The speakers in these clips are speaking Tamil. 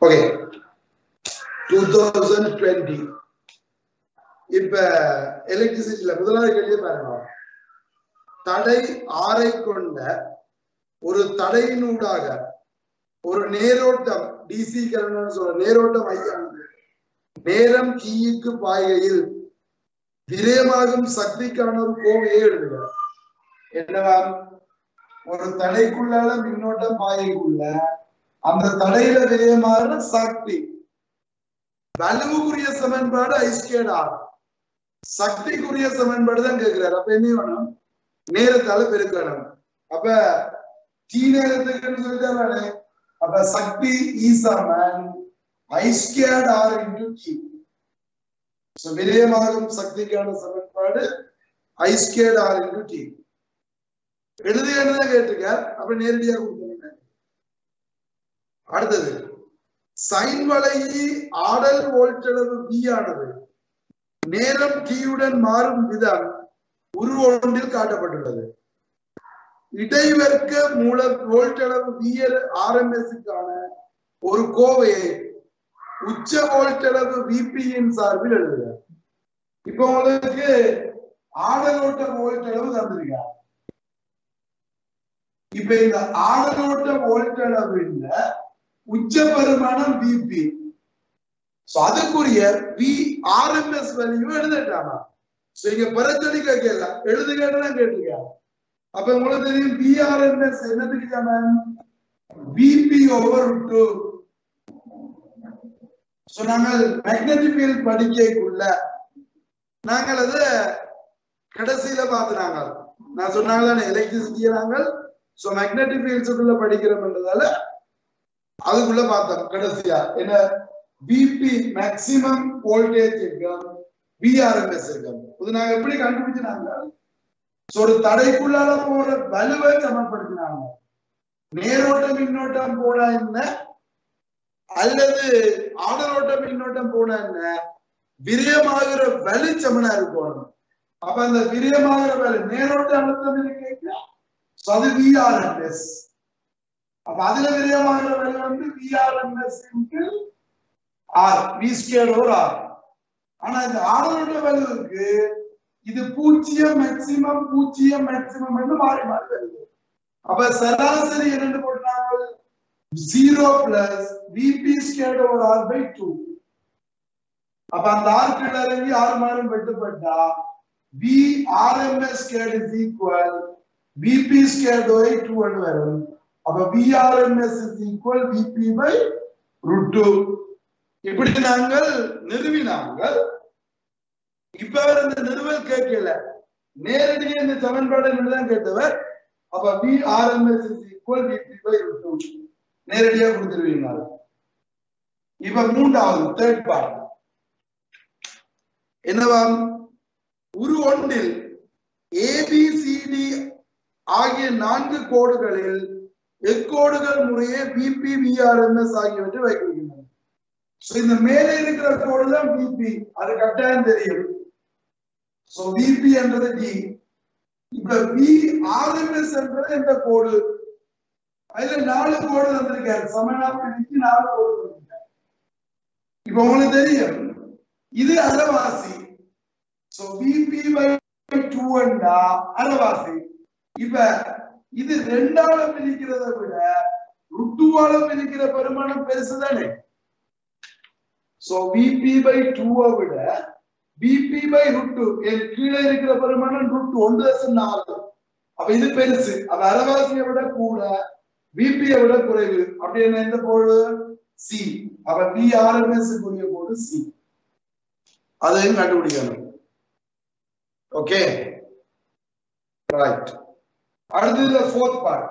ஓகே டூ தௌசண்ட் டுவெண்ட்டி இப்ப எலக்ட்ரிசிட்டியில முதலாவது கேள்வியை பாருங்க தடை ஆறை கொண்ட ஒரு தடையினூடாக ஒரு நேரோட்டம் டிசி கரண்ட் சொல்ற நேரோட்டம் ஐயானது நேரம் கீயுக்கு பாய்கையில் விரயமாகும் சக்திக்கான ஒரு கோவையை எழுதுக என்னவா ஒரு தடைக்குள்ளால மின்னோட்டம் பாயக்குள்ள அந்த தடையில விரயமாகிற சக்தி வலுவுக்குரிய சமன்பாடு ஐஸ்கேட் ஆகும் சக்திக்குரிய சமன்பாடு தான் கேட்கிறாரு அப்ப என்ன வேணும் நேரத்தால பெருக்கணும் அப்ப டி நேரத்துக்கு சொல்லிட்டாரு அப்ப சக்தி ஈசாமன் ஐஸ்கேட் ஆர் இன்டு டி விரயமாகும் சக்திக்கான சமன்பாடு ஐஸ்கேட் ஆர் இன்டு டி எழுதுகன்னு கேட்டிருக்கார் அப்ப நேரடியாக கொடுத்துருங்க அடுத்தது சைன் வளையி ஆடல் வோல்டளவு V ஆனது நேரம் டீயுடன் மாறும் விதம் உருவ ஒன்றில் காட்டப்பட்டுள்ளது இடைவர்க்க மூல வோல்டளவு விஎல் ஆர்எம்எஸ்க்கான ஒரு கோவையை உச்ச வோல்டளவு விபியின் சார்பில் எழுதுக இப்ப உங்களுக்கு ஆடலோட்ட வோல்டளவு தந்திருக்காங்க இப்ப இந்த ஆடலோட்ட வோல்டளவு உச்ச பெருமானம் பிபி சோ அதுக்குரிய வி ஆர்எம்எஸ் வேல்யூ எழுதிட்டானா சோ இங்க பெறச்சொல்லி கேட்கல எழுதுகன்னு கேட்டிருக்க அப்ப உங்களுக்கு தெரியும் பிஆர்எம்எஸ் என்னதுக்கு சமம் பிபி ஓவர் டூ சோ நாங்கள் மேக்னெட்டிக் ஃபீல்ட் படிக்கக்குள்ள நாங்கள் அதை கடைசியில பார்த்துனாங்க நான் சொன்னாங்க தானே எலக்ட்ரிசிட்டியை நாங்கள் சோ மேக்னெட்டிக் ஃபீல்ட்ஸுக்குள்ள படிக்கிறோம்ன்றதால அதுக்குள்ள பார்த்தோம் கடைசியா என்ன பிபி மேக்சிமம் வோல்டேஜ் இருக்கும் பிஆர்எம்எஸ் இருக்கும் இது நாங்க எப்படி கண்டுபிடிச்சினாங்க ஒரு தடைக்குள்ளால போற வலுவை சமப்படுத்தினாங்க நேரோட்ட மின்னோட்டம் போனா என்ன அல்லது ஆடலோட்ட மின்னோட்டம் போனா என்ன விரயமாகிற வலு சமனா இருக்கணும் அப்ப அந்த விரயமாகிற வலு நேரோட்ட அழுத்தம் இருக்கு அது விஆர்எம்எஸ் அப்ப அதுல விரயமாகிற வலு வந்து VRMS R V square over R ஆனா இந்த ஆடலோட வலுவுக்கு இது பூஜ்ஜியம் மேக்சிமம் பூஜ்ஜியம் மேக்சிமம் என்று மாறி மாறி வருது அப்ப சராசரி என்னன்னு போட்டாங்க zero plus VP square over R by two அப்ப அந்த ஆர்க்குள்ள இறங்கி ஆறு மாதம் வெட்டுப்பட்டா V RMS square is equal VP square by two வரும் அப்ப VRMS is equal VP by root two இப்படி நாங்கள் நிறுவினாங்கள் இப்ப அவர் இந்த நிறுவல் கேட்கல நேரடியாக இந்த சமன்பாடு தான் கேட்டவர் அப்ப P RMS is equal VP by root two நேரடியா கொடுத்துருவீங்க இப்ப மூன்றாவது தேர்ட் பார்ட் என்னவாம் உரு ஒன்றில் ஏபிசிடி ஆகிய நான்கு கோடுகளில் எக்கோடுகள் முறையே பிபி விஆர்எம்எஸ் ஆகியவற்றை வைக்கின்றன இந்த மேலே இருக்கிற கோடு தான் பிபி அது கட்டாயம் தெரியும் சோ பிபி என்றது டி இப்ப வி ஆர்எம்எஸ் என்றது இந்த கோடு அதுல நாலு கோடு வந்திருக்காரு சமனாபிக்கு நாலு கோடு வந்திருக்காரு இப்ப உங்களுக்கு தெரியும் இது அரைவாசி சோ பிபி பை டூ அண்டா அரைவாசி இப்ப இது ரெண்டால பிரிக்கிறத விட ருட்டுவால பிரிக்கிற பெருமானம் பெருசு தானே சோ பிபி பை டூவை விட பிபி பை ருட்டு என் கீழே இருக்கிற பெருமானம் ருட்டு ஒன்று தசம் நாலு அப்ப இது பெருசு அப்ப அரைவாசியை விட கூட பிபியை விட குறைவு அப்படி என்ன எந்த கோடு சி அப்ப பி ஆர்எம்எஸ் கூடிய கோடு சி அதையும் கண்டுபிடிக்கணும் ஓகே ரைட் அடுத்தது ஃபோர்த் பார்ட்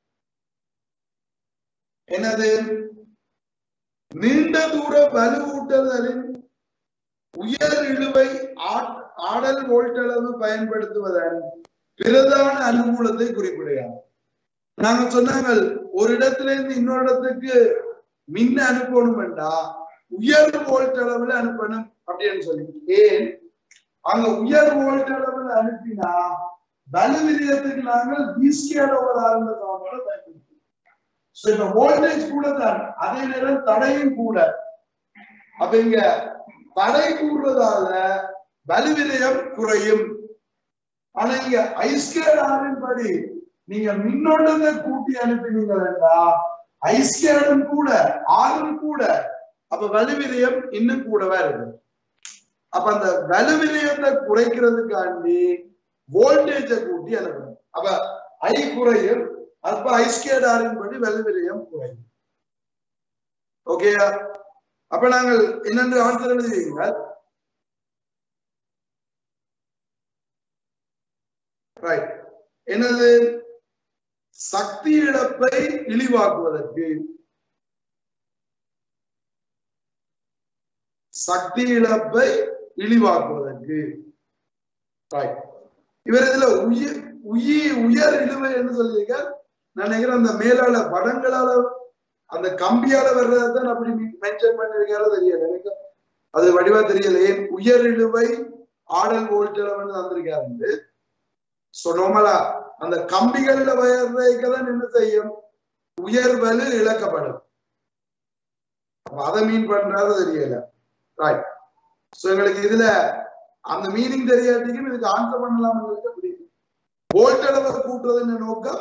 என்னது நீண்ட தூர வலுவூட்டுதலின் உயர் இழுவை ஆடல் வோல்டளவு பயன்படுத்துவதன் பிரதான அனுகூலத்தை குறிப்பிடுகிறார் நாங்க சொன்னாங்க ஒரு இடத்துல இருந்து இன்னொரு இடத்துக்கு மின் அனுப்பணும் என்றா உயர் வோல்ட் அளவுல அனுப்பணும் அப்படின்னு சொல்லி ஏன் அங்க உயர் வோல்ட் அளவுல அனுப்பினா பல விதத்துக்கு நாங்கள் பிஸ்கேட் ஓவர் ஆரம்ப சாப்பாடு பயன்படுத்தணும் So, இந்த வோல்டேஜ் கூட தான் அதே நேரம் தடையும் கூட அப்ப இங்க தடை கூடுறதால வலுவிரயம் குறையும் ஆனா இங்க ஐஸ்கேட் ஆறின் படி நீங்க மின்னோட்டத்தை கூட்டி அனுப்பினீங்கன்னா ஐஸ்கேடும் கூட ஆறும் கூட அப்ப வலுவிரயம் இன்னும் கூடவா இருக்கு அப்ப அந்த வலுவிரயத்தை குறைக்கிறதுக்காண்டி வோல்டேஜை கூட்டி அனுப்பணும் அப்ப ஐ குறையும் அப்ப ஐஸ்கேட் ஆறின் படி வலுவிரயம் குறையும் ஓகேயா அப்ப நாங்கள் என்னென்று ஆன்சர் எழுதுவீங்க ரைட் என்னது சக்தி இழப்பை இழிவாக்குவதற்கு சக்தி இழப்பை இழிவாக்குவதற்கு ரைட் இவர் இதுல உயிர் உயிர் உயர் இழுவை என்று சொல்லியிருக்க நான் நினைக்கிறேன் அந்த மேலால படங்களால அந்த கம்பியால வர்றதான் அப்படி மென்ஷன் பண்ணிருக்காரோ தெரியல எனக்கு அது வடிவா தெரியல ஏன் உயர் இழுவை ஆடல் வோல்டேஜ் தந்திருக்காரு சோ நார்மலா அந்த கம்பிகள்ல வயர்றதுக்குதான் என்ன செய்யும் உயர் வலு இழக்கப்படும் அப்ப அதை மீன் பண்றாரு தெரியல ரைட் சோ எங்களுக்கு இதுல அந்த மீனிங் தெரியாட்டிக்கும் இதுக்கு ஆன்சர் பண்ணலாம்ங்கிறது பிடிக்கும் வோல்ட் அளவை கூட்டுறதுன்னு நோக்கம்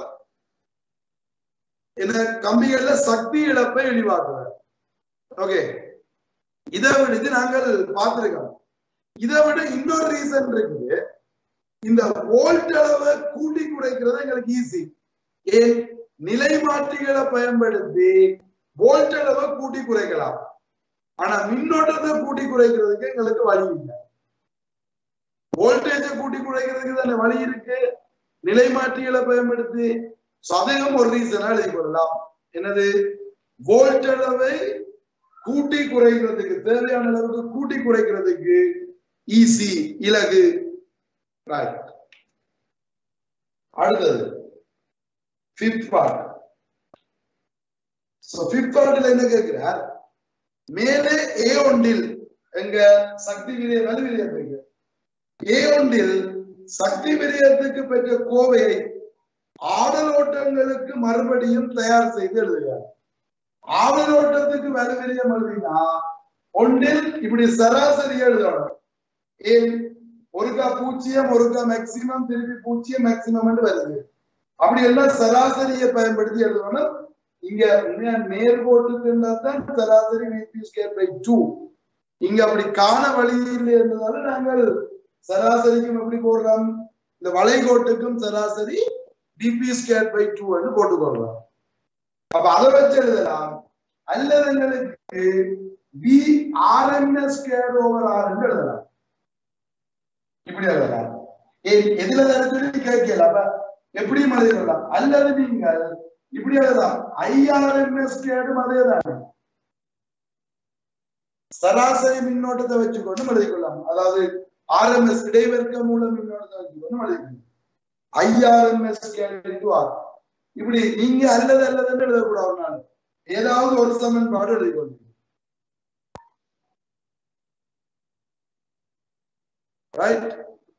என்ன கம்பிகள்ல சக்தி இழப்பை இழிவாக்குவார் ஓகே இதை விட இது நாங்கள் பார்த்திருக்கோம் இதை விட இன்னொரு ரீசன் இருக்குது இந்த வோல்ட் அளவை கூட்டி குறைக்கிறது எங்களுக்கு ஈஸி ஏன் நிலை மாற்றிகளை பயன்படுத்தி வோல்ட் அளவை கூட்டி குறைக்கலாம் ஆனா மின்னோட்டத்தை கூட்டி குறைக்கிறதுக்கு எங்களுக்கு வழி இல்லை வோல்டேஜை கூட்டி குறைக்கிறதுக்கு தானே வழி இருக்கு நிலை மாற்றிகளை பயன்படுத்தி சதகம் ஒரு ரீசனா எழுதி கொள்ளலாம் என்னது வோல்ட் அளவை கூட்டி குறைக்கிறதுக்கு தேவையான அளவுக்கு கூட்டி குறைக்கிறதுக்கு ஈஸி இலகு ரைட் அடுத்தது ஃபிஃப்த் பார்ட் சோ ஃபிஃப்த் பார்ட்ல என்ன கேட்கிறார் மேலே ஏ ஒன்றில் எங்க சக்தி விரிய வலு விரியத்துக்கு ஏ ஒன்றில் சக்தி விரியத்துக்கு பெற்ற கோவையை ஆடலோட்டங்களுக்கு மறுபடியும் தயார் செய்து எழுதுகிறார் ஆடலோட்டத்துக்கு வலு விரியம் எழுதினா ஒன்றில் இப்படி சராசரி எழுதணும் ஏன் ஒருக்கா பூஜ்ஜியம் ஒருக்கா மேக்சிமம் திருப்பி பூஜ்ஜியம் மேக்சிமம் வருது அப்படி எல்லாம் சராசரியை பயன்படுத்தி எழுதணும் இங்க நேர்கோட்டுக்கு தான் சராசரி விபி ஸ்கேர் பை டூ இங்க அப்படி காண வழி இல்லை என்பதால நாங்கள் சராசரிக்கும் எப்படி போடுறோம் இந்த வளைகோட்டுக்கும் சராசரி டிபி ஸ்கேர் பை டூ என்று போட்டுக்கொள்றோம் அப்ப அதை வச்சு எழுதலாம் அல்லது எங்களுக்கு V RMS square over R என்று எழுதலாம் இப்படி எழுதலாம் ஏன் எதுல சொல்லி கேட்கல அப்ப எப்படியும் எழுதிடலாம் அல்லது நீங்கள் இப்படி எழுதலாம் ஐஆர்எம்எஸ் கேடும் அதே தானே சராசரி மின்னோட்டத்தை வச்சுக்கொண்டு எழுதிக்கொள்ளலாம் அதாவது ஆர்எம்எஸ் இடைவர்க்க மூல மின்னோட்டத்தை வச்சுக்கொண்டு எழுதிக்கொள்ளலாம் ஐஆர்எம்எஸ் கேடு ஆர் இப்படி நீங்க அல்லது அல்லதுன்னு எழுதக்கூடாது நான் ஏதாவது ஒரு சமன்பாடு எழுதிக்கொண்டு ரைட்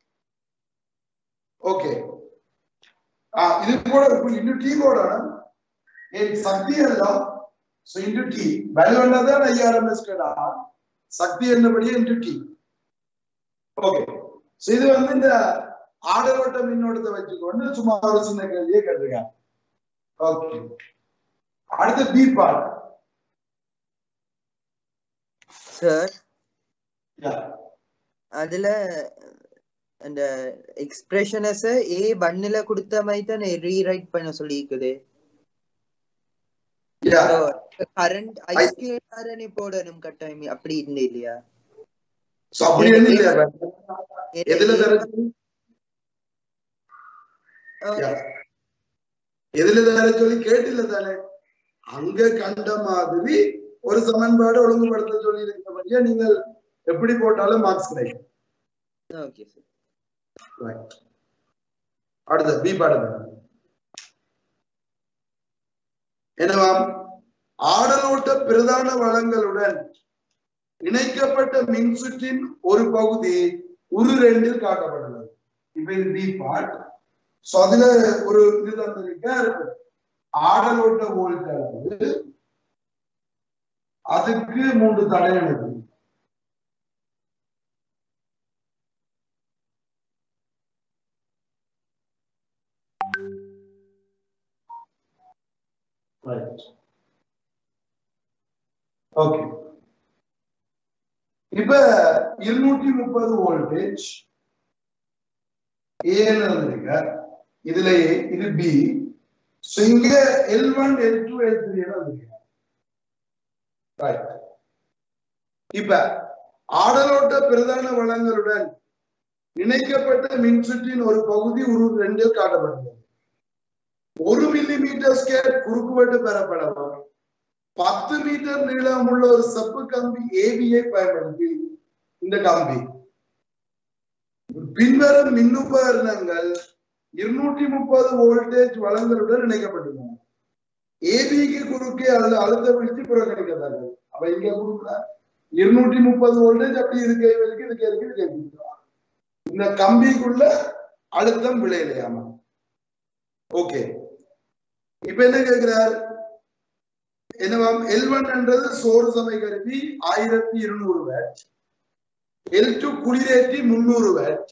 ஓகே இது கூட இன்னும் டீ போடணும் என் சக்தி எல்லாம் சோ இன்டு டி வேல்யூ என்னதான் ஐஆர்எம்எஸ் கடா சக்தி என்னபடியே இன்டு டி ஓகே சோ இது வந்து இந்த ஆடலோட்ட மின்னோட்டத்தை வச்சுக்கொண்டு சும்மா ஒரு சின்ன கேள்வியே கேட்டிருக்காங்க ஓகே அடுத்த பி பார்ட் சார் அதுல அந்த எக்ஸ்பிரஷனஸ ஏ ஒன்னுல கொடுத்த மாதிரி தான் ரீரைட் பண்ண சொல்லியிருக்குது கரண்ட் ஐஸ்கேஆர்னு போடணும் கட்டாயம் அப்படி இல்லை இல்லையா சோ அப்படி என்ன இல்லையா எதுல தரச்சு எதுல தர சொல்லி கேட்டில்ல தானே அங்க கண்ட மாதிரி ஒரு சமன்பாடு ஒழுங்குபடுத்த சொல்லி இருக்கிறபடியா நீங்கள் எப்படி போட்டாலும் மார்க்ஸ் கிடைக்கும் ஓகே சார் Right. அடுத்த பி பாடுங்க என்னவாம் ஆடலோட்ட பிரதான வளங்களுடன் இணைக்கப்பட்ட மின்சுற்றின் ஒரு பகுதி உரு ரெண்டில் காட்டப்பட்டுள்ளது இப்ப இது பி பார்ட் சோ அதுல ஒரு இது தந்திருக்க ஆடலோட்ட வோல்ட் அளவு அதுக்கு மூன்று தடையானது ரைட் ஓகே இப்ப இருநூற்றி முப்பது வோல்டேஜ் ஏன்னு வந்திருக்க இதுல A, இது பி இங்க L one L two L three வந்திருக்க ரைட் இப்ப ஆடலோட்ட பிரதான வளங்களுடன் இணைக்கப்பட்ட மின்சுற்றின் ஒரு பகுதி ஒரு ரெண்டில் காட்டப்பட்டுள்ளது ஒரு மில்லி மீட்டர் ஸ்கேர் குறுக்குவெட்டு பெறப்படலாம் பத்து மீட்டர் நீளமுள்ள ஒரு செப்பு கம்பி ஏபியை பயன்படுத்தி இந்த கம்பி பின்வரும் மின்னுபகரணங்கள் இருநூற்றி முப்பது வோல்டேஜ் வளங்களுடன் இணைக்கப்பட்டுள்ளன ஏபிக்கு குறுக்கே அல்ல அழுத்த வீழ்ச்சி புறக்கணிக்கத்தக்கது அப்ப இங்க குறுக்கல இருநூற்றி முப்பது வோல்டேஜ் அப்படி இருக்க இருக்கு இதுக்கு இருக்கு இதுக்கு இருக்கு. இந்த கம்பிக்குள்ள அழுத்தம் விளையலையாம ஓகே இப்ப என்ன கேட்கிறார் என்னவாம் எல் ஒன் என்றது சோறு சமை கருவி ஆயிரத்தி இருநூறு வேட் எல் டூ குளிரேற்றி முன்னூறு வேட்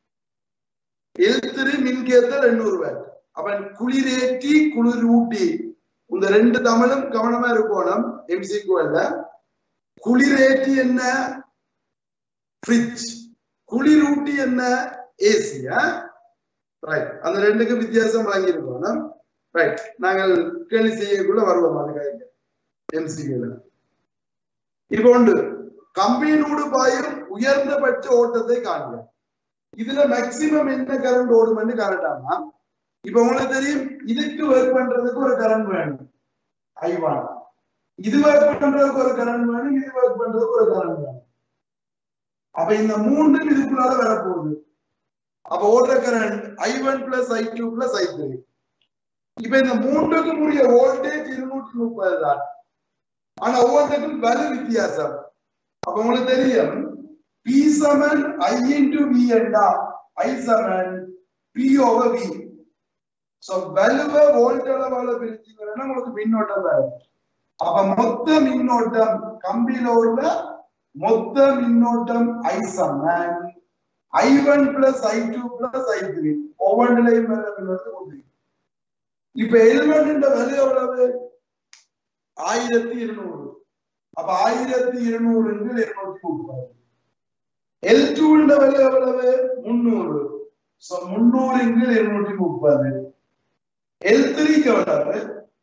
எல் த்ரீ மின்கேத்தல் எண்ணூறு வேட் அப்ப குளிரேற்றி குளிர் ஊட்டி இந்த ரெண்டு தமிழும் கவனமா இருக்கணும் எம்சிக்குவல்ல குளிரேற்றி என்ன ஃப்ரிட்ஜ் குளிரூட்டி என்ன ஏசியா ரைட் அந்த ரெண்டுக்கு வித்தியாசம் வழங்கியிருக்கோம் ரைட் நாங்கள் கேள்வி செய்யக்குள்ள வருவோம் அதுக்காக எம்சிக்யூல இப்போ உண்டு கம்பியினூடு பாயும் உயர்ந்தபட்ச ஓட்டத்தை காண்க இதுல மேக்சிமம் என்ன கரண்ட் ஓடும்னு கரெக்டாமா இப்ப உங்களுக்கு தெரியும் இதுக்கு ஒர்க் பண்றதுக்கு ஒரு கரண்ட் வேணும் ஐவான் இது ஒர்க் பண்றதுக்கு ஒரு கரண்ட் வேணும் இது ஒர்க் பண்றதுக்கு ஒரு கரண்ட் வேணும் அப்ப இந்த மூன்றும் இதுக்குள்ளால வரப்போகுது அப்ப ஓடுற current I one plus I two plus I three இப்ப இந்த மூன்றுக்கும் உரிய வோல்டேஜ் இருநூற்றி முப்பது தான் ஆனா ஒவ்வொன்றுக்கும் வலு வித்தியாசம் அப்ப உங்களுக்கு தெரியும் பி சமன் ஐ இன்டு வி என்றா ஐ சமன் பி ஓவர் வி சோ வலுவ வோல்ட் அளவால பிரிச்சீங்கன்னா உங்களுக்கு மின்னோட்டம் வரும் அப்ப மொத்த மின்னோட்டம் கம்பியில உள்ள மொத்த மின்னோட்டம் ஐ சமன் I one plus I two plus I three ஒவ்வொன்றிலையும் வர மின்னோட்டம் உண்டு இப்ப எலிமெண்ட் விலை எவ்வளவு ஆயிரத்தி இருநூறு அப்ப ஆயிரத்தி இருநூறு இருநூத்தி முப்பது எல் டூ விலை எவ்வளவு முன்னூறு சோ முன்னூறு இருநூற்றி முப்பது எல் த்ரீக்கு எவ்வளவு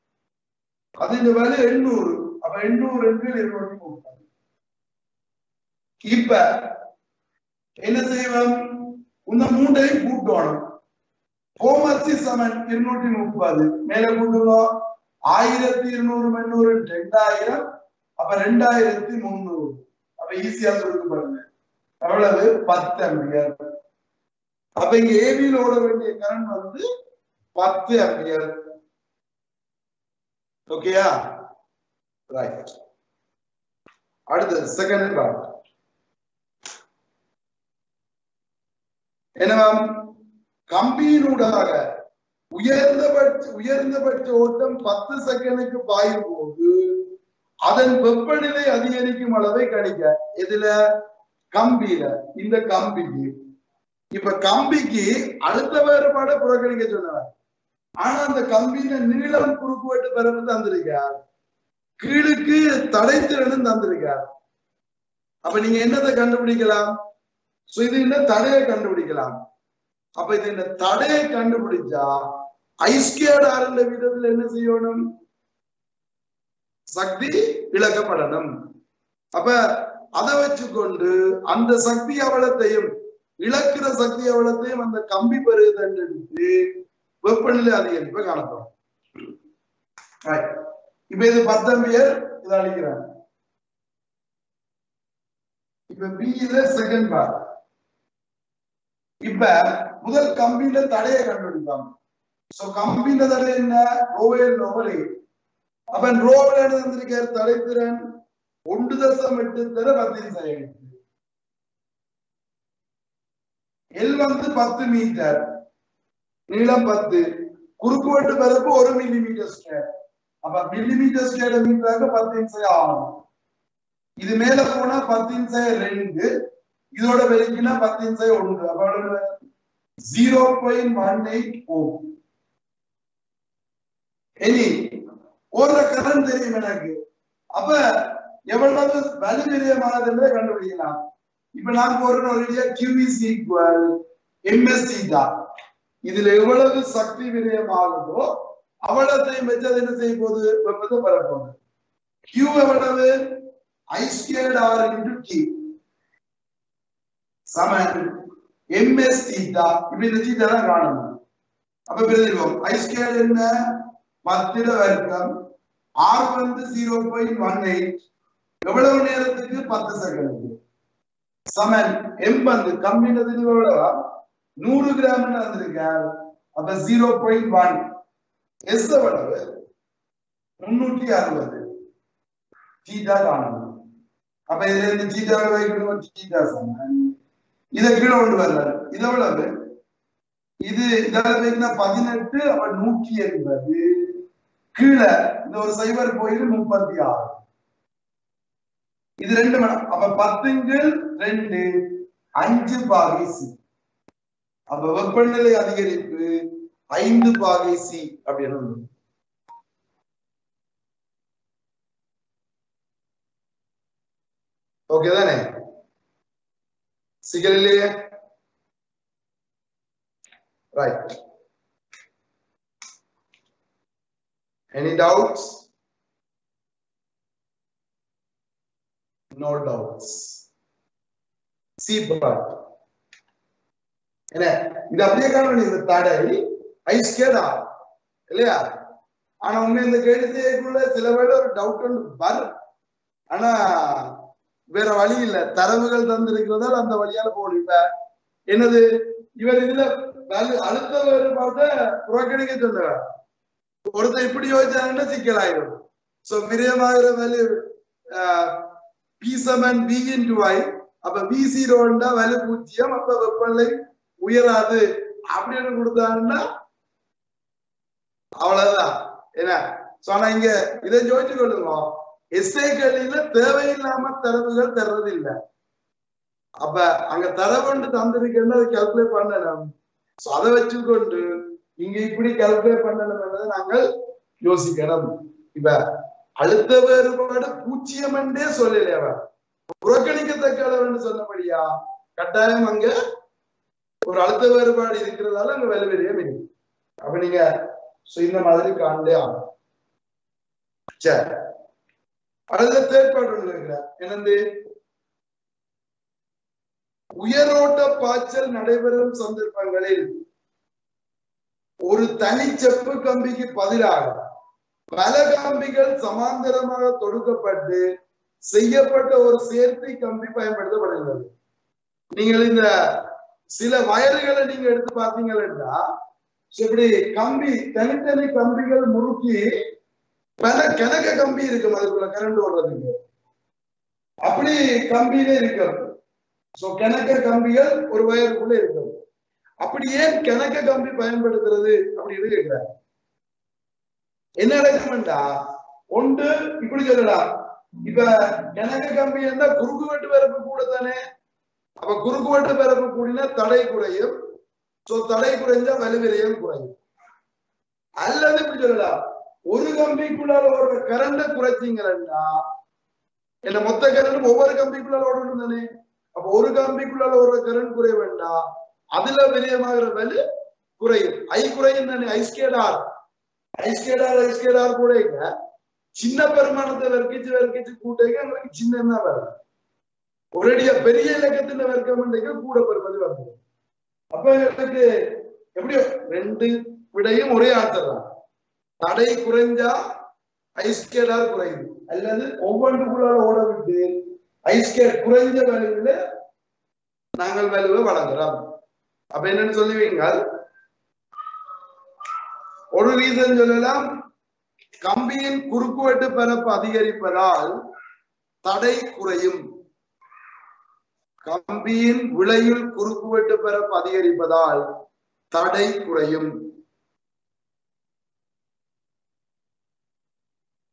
அது இந்த விலை எண்ணூறு அப்ப எண்ணூறு இருநூற்றி முப்பது இப்ப என்ன செய்வோம் இந்த மூன்றையும் கூட்டணும் கோமர்சி சமன் இருநூற்றி முப்பது மேல கூட்டுவோம் ஆயிரத்தி இருநூறு எண்ணூறு ரெண்டாயிரம் அப்ப ரெண்டாயிரத்தி முந்நூறு அப்ப ஈஸியா கொடுக்கப்படுங்க எவ்வளவு பத்து அம்பியர் அப்ப இங்க ஏபியில் ஓட வேண்டிய கரண்ட் வந்து பத்து அம்பியர் ஓகேயா ரைட் அடுத்தது செகண்ட் பார்ட் என்னவாம் கம்பியினூடாக உயர்ந்தபட்ச உயர்ந்தபட்ச ஓட்டம் பத்து செகண்டுக்கு பாயும் போது அதன் வெப்பநிலை அதிகரிக்கும் அளவை கணிக்க இதுல கம்பியில இந்த கம்பிக்கு இப்ப கம்பிக்கு அடுத்த வேறுபாட புறக்கணிக்க சொன்னவர் ஆனா அந்த கம்பியில நீளம் குறுக்குவெட்டு பிறகு தந்திருக்கார் கீழுக்கு தடைத்திறனும் தந்திருக்கார் அப்ப நீங்க என்னத்தை கண்டுபிடிக்கலாம் சோ இது என்ன தடையை கண்டுபிடிக்கலாம் அப்ப இது இந்த தடையை கண்டுபிடிச்சா ஐஸ்கேட் ஆறுன்ற விதத்துல என்ன செய்யணும் சக்தி இழக்கப்படணும் அப்ப அதை வச்சுக்கொண்டு அந்த சக்தி அவலத்தையும் இழக்கிற சக்தி அவலத்தையும் அந்த கம்பி பெறுதெடுத்து வெப்பநிலை அதிகரிப்பை காணப்படும் இப்ப இது பத்தம்பியர் இதை அழிக்கிறாங்க இப்ப பியில செகண்ட் பார்ட் இப்ப முதல் கம்பியில தடையை கண்டுபிடிப்பாங்க சோ கம்பியில தடை என்ன ரோவேல் ரோவலே அப்ப ரோவில் இருந்திருக்கிற தடைத்திறன் ஒன்று தசம் எட்டு தர பத்து செய்யணும் எல் வந்து பத்து மீட்டர் நீளம் பத்து குறுக்குவெட்டு பரப்பு ஒரு மில்லிமீட்டர் ஸ்கொயர் அப்ப மில்லிமீட்டர் ஸ்கொயர் மீட்டராக பத்து இன்ச் ஆகும் இது மேல போனா பத்து இன்ச் ரெண்டு இதோட பெருக்கினா பத்து இன்ச் ஒன்று அப்ப zero point one eight O இனி ஓடுற கரண்ட் தெரியும் எனக்கு அப்ப எவ்வளவு வலு விரயமானதுன்றதை கண்டுபிடிக்கலாம் இப்ப நான் போடுற ஒரு கியூஇஸ் ஈக்குவல் எம்எஸ்டி தான் இதுல எவ்வளவு சக்தி விரயமாகுதோ அவ்வளத்தையும் வச்சு அது என்ன செய்ய போகுது வெப்பத்தை பெறப்போகுது கியூ எவ்வளவு I squared R into T சமன் எம்எஸ் தீட்டா இப்ப இந்த தீட்டா தான் காணணும் அப்ப பிரதிபம் ஐ ஸ்கேர்ட் என்ன பத்திர வர்க்கம் ஆர் வந்து ஜீரோ பாயிண்ட் ஒன் எயிட் எவ்வளவு நேரத்துக்கு பத்து செகண்டுக்கு சமன் எம் வந்து கம்மினது எவ்வளவா நூறு கிராம் வந்திருக்கார் அப்ப ஜீரோ பாயிண்ட் ஒன் எஸ் எவ்வளவு முன்னூற்றி அறுபது தீட்டா காணணும் அப்ப இதுல இருந்து தீட்டாவை வைக்கணும் தீட்டா சமன் இதை கீழே கொண்டு வர்றாரு இது எவ்வளவு இது இதால வைக்கினா பதினெட்டு அப்ப நூற்றி எண்பது கீழே இந்த ஒரு சைபர் கோயில் முப்பத்தி ஆறு இது ரெண்டு மணி அப்ப பத்துங்கள் ரெண்டு அஞ்சு பாகை சி அப்ப வெப்பநிலை அதிகரிப்பு ஐந்து பாகை சி அப்படின்னு ஒண்ணு. ஓகே தானே சிக்கல் இல்லையே right Any doubts? No doubts. C part. என்ன இது அப்படியே காணும் இந்த தடை ஐஸ் கேடா இல்லையா ஆனா உண்மை இந்த கேள்வி செய்யக்குள்ள சில வேளை ஒரு டவுட் ஒன்று வரும் ஆனா வேற வழி இல்ல தரவுகள் தந்திருக்கிறதால அந்த வழியால போகணும் இப்ப என்னது இவர் இதுல வேலை அழுத்த வேறுபாட்டை புறக்கணிக்க சொல்லுவார் ஒருத்தர் இப்படி யோசிச்சாங்கன்னா சிக்கலாயிரும் சோ விரயமாகிற value P seven P into I அப்ப பி ஜீரோண்டா வேல்யூ பூஜ்ஜியம் அப்ப வெப்பநிலை உயராது அப்படின்னு கொடுத்தாங்கன்னா அவ்வளவுதான் என்ன சோ ஆனா இங்க இதை யோசிச்சு கொள்ளுங்க எஸ்ஏ கேள்வியில தேவையில்லாம தரவுகள் தர்றது இல்ல அப்ப அங்க தரவுண்டு தந்திருக்கேன்னு அதை கால்குலேட் பண்ணணும் சோ அதை வச்சுக்கொண்டு இங்க இப்படி கால்குலேட் பண்ணணும் என்பதை நாங்கள் யோசிக்கணும் இப்ப அழுத்த வேறுபாடு பூஜ்ஜியம் என்றே சொல்லல அவர் புறக்கணிக்கத்தக்க அளவுன்னு சொன்னபடியா கட்டாயம் அங்க ஒரு அழுத்த வேறுபாடு இருக்கிறதால அங்க வேலை வெளியம் இருக்கு அப்ப நீங்க so இந்த மாதிரி காண்டே ஆகும் சரி அடுத்த தேர்ப்பாடு ஒன்று இருக்கிறார் என்னது உயரோட்ட பாய்ச்சல் நடைபெறும் சந்தர்ப்பங்களில் ஒரு தனி செப்பு கம்பிக்கு பதிலாக பல கம்பிகள் சமாந்தரமாக தொடுக்கப்பட்டு செய்யப்பட்ட ஒரு சேர்த்தை கம்பி பயன்படுத்தப்படுகிறது நீங்கள் இந்த சில வயர்களை நீங்க எடுத்து பார்த்தீங்கன்னா இப்படி கம்பி தனித்தனி கம்பிகள் முறுக்கி பல கிணக்க கம்பி இருக்கும் அதுக்குள்ள கரண்ட் ஓடுறதுக்கு அப்படி கம்பியிலே இருக்கும் சோ கிணக்க கம்பிகள் ஒரு வயருக்குள்ள இருக்கும் அப்படி ஏன் கிணக்க கம்பி பயன்படுத்துறது அப்படின்னு கேட்கிறார் என்ன நடக்கும்டா ஒன்று இப்படி சொல்லலாம் இப்ப கிணக்க கம்பி இருந்தா குறுக்கு வெட்டு பரப்பு கூட தானே அப்ப குறுக்கு வெட்டு பரப்பு கூடினா தடை குறையும் சோ தடை குறைஞ்சா வலுவிரையும் குறையும் அல்லது இப்படி சொல்லலாம் ஒரு கம்பிக்குள்ளால ஓடுற கரண்ட குறைச்சிங்கன்னா என்ன மொத்த கரண்ட் ஒவ்வொரு கம்பிக்குள்ளால ஓடணும் தானே அப்ப ஒரு கம்பிக்குள்ளால ஓடுற கரண்ட் குறைய வேண்டாம் அதுல விரயமாகிற வலு குறையும் ஐ குறையும் தானே ஐஸ்கேடார் ஐஸ்கேடார் ஐஸ்கேடார் கூட இல்ல சின்ன பெருமானத்தை வர்க்கிச்சு வர்க்கிச்சு கூட்டேங்க எங்களுக்கு சின்னதான் வரும் ஒரேடியா பெரிய இலக்கத்தின் வர்க்கம் கூட பெறுவது வருது அப்ப எனக்கு எப்படியோ ரெண்டு விடையும் ஒரே ஆன்சர் தான் தடை குறைஞ்சா ஐஸ்கேடார் குறையுது அல்லது ஒவ்வொன்றுக்குள்ளால ஓட விட்டு ஐஸ்கேட் குறைஞ்ச வலுவில நாங்கள் வலுவை வழங்குறோம் அப்ப என்னன்னு சொல்லுவீங்க ஒரு ரீசன் சொல்லலாம் கம்பியின் குறுக்குவெட்டு பரப்பு அதிகரிப்பதால் தடை குறையும் கம்பியின் விளையில் குறுக்குவெட்டு பரப்பு அதிகரிப்பதால் தடை குறையும்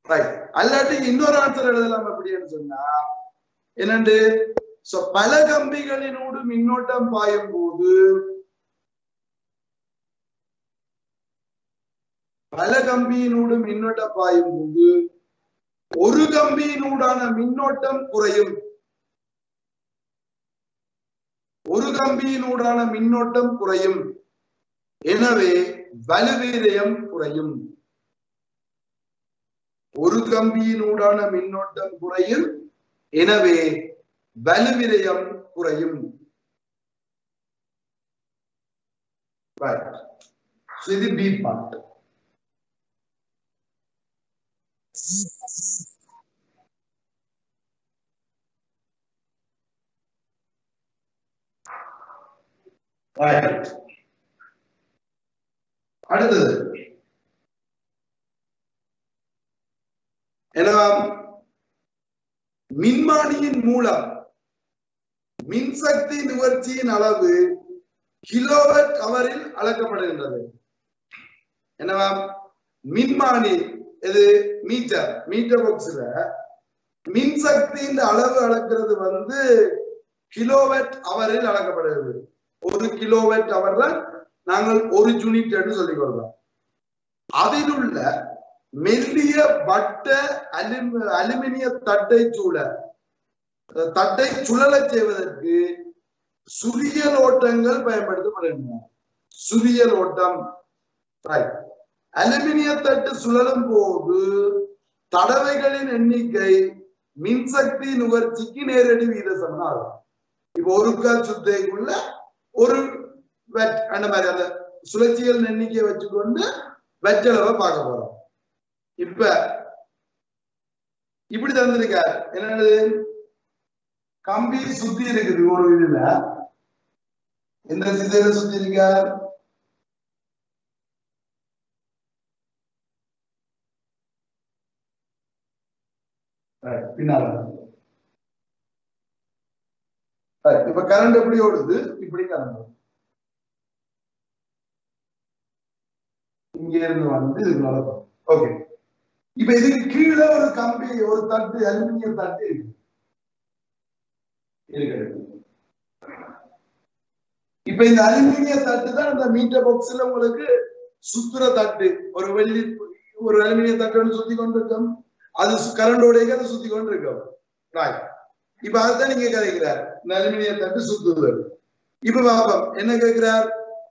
ரைட் அல்லாட்டி இன்னொரு ஆன்சர் எழுதலாம் அப்படின்னு சொன்னா என்னண்டு சோ பல கம்பிகளினோடு மின்னோட்டம் பாயும் போது பல கம்பியினூடு மின்னோட்டம் பாயும் போது ஒரு கம்பியினூடான மின்னோட்டம் குறையும் ஒரு கம்பியினூடான மின்னோட்டம் குறையும் எனவே வலுவீரியம் குறையும் ஒரு கம்பியினூடான மின்னோட்டம் குறையும் எனவே வலுவிரயம் குறையும் Right. So இது பி பார்ட் Right. அடுத்தது ஏன்னா மின்மானியின் மூலம் மின்சக்தி நுகர்ச்சியின் அளவு கிலோவாட் அவரில் அளக்கப்படுகின்றது என்னவா மின்மானி இது மீட்டர் மீட்டர் பாக்ஸ்ல மின்சக்தியின் அளவு அளக்கிறது வந்து கிலோவாட் அவரில் அளக்கப்படுகிறது ஒரு கிலோவாட் அவர்ல நாங்கள் ஒரு யூனிட் என்று சொல்லிக் கொள்றோம் அதில் உள்ள மெல்லிய வட்ட அலுமி அலுமினிய தட்டை சூழ தட்டை சுழலச் செய்வதற்கு சுரியல் ஓட்டங்கள் பயன்படுத்தப்படுகின்றன சுரியல் ஓட்டம் அலுமினிய தட்டு சுழலும் போது தடவைகளின் எண்ணிக்கை மின்சக்தி நுகர்ச்சிக்கு நேரடி வீதசமம் ஆகும் இப்ப ஒரு கால் சுத்தைக்குள்ள ஒரு வெட் அந்த மாதிரி அந்த சுழற்சிகள் எண்ணிக்கையை வச்சுக்கொண்டு வெற்றளவை பார்க்க போறோம் இப்ப இப்படி தந்திருக்காரு என்னது கம்பி சுத்தி இருக்குது ஒரு இதுல எந்த திசையில சுத்தி இருக்கார் பின்னால இப்ப கரண்ட் எப்படி ஓடுது இப்படி கரண்ட் இங்க இருந்து வந்து இது நடக்கும் ஓகே இப்ப இதுக்கு கீழே ஒரு கம்பி ஒரு தட்டு அலுமினியம் தட்டு இருக்கு இருக்கிறது இப்ப இந்த அலுமினிய தட்டு தான் இந்த மீட்டர் பாக்ஸ்ல உங்களுக்கு சுத்துற தட்டு ஒரு வெள்ளி ஒரு அலுமினிய தட்டு சுத்தி கொண்டு இருக்கும் அது கரண்டோட அது சுத்தி கொண்டு இருக்கும் இப்ப அதுதான் நீங்க கதைக்கிறார் இந்த அலுமினிய தட்டு சுத்துது இப்ப பாப்போம் என்ன கேட்கிறார்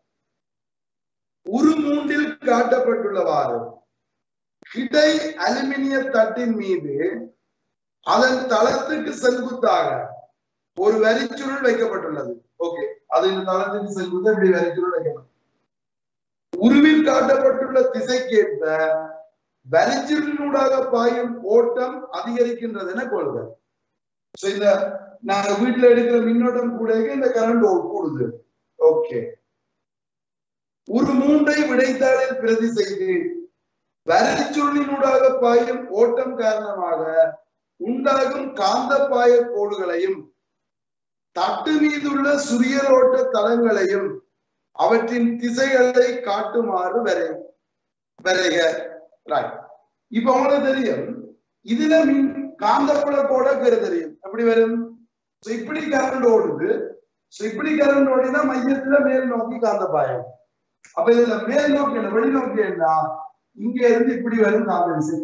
ஒரு மூன்றில் காட்டப்பட்டுள்ளவாறு கிடை அலுமினிய தட்டின் மீது அதன் தளத்துக்கு செங்குத்தாக ஒரு வரிச்சுருள் வைக்கப்பட்டுள்ளது ஓகே அது இந்த தளத்துக்கு செல்வது இப்படி வரிச்சுருள் வைக்கப்படும் உருவில் காட்டப்பட்டுள்ள திசைக்கேற்ப வரிச்சுருளினூடாக பாயும் ஓட்டம் அதிகரிக்கின்றது என கொள்க சோ இந்த நாங்க வீட்டுல எடுக்கிற மின்னோட்டம் கூட இந்த கரண்ட் கூடுது ஓகே ஒரு மூன்றை விடைத்தாளில் பிரதி செய்து வரிச்சுருளினூடாக பாயும் ஓட்டம் காரணமாக உண்டாகும் காந்த பாய கோடுகளையும் தட்டு மீதுள்ள சுரியலோட்ட தளங்களையும் அவற்றின் திசைகளை காட்டுமாறு வரை வரைக இப்ப உங்களுக்கு தெரியும் இதுல மின் காந்தப்புல கோட பேரு தெரியும் எப்படி வரும் இப்படி கரண்ட் ஓடுது இப்படி கரண்ட் ஓடினா மையத்துல மேல் நோக்கி காந்த பாயம் அப்ப இதுல மேல் நோக்கி என்ன வெளி நோக்கி என்ன இங்க இருந்து இப்படி வரும் காந்த விசை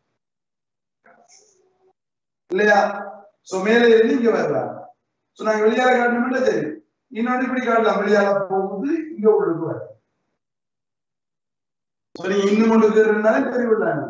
இல்லையா சோ மேல இருந்து இங்க வரலாம் சோ நாங்க வெளியால காட்டணும்னா சரி இன்னொன்று இப்படி காட்டலாம் வெளியால போகுது இங்க உள்ளுக்கு வர சரி இன்னும் ஒண்ணுக்கு இருந்தாலும் பெரிய விடலாம்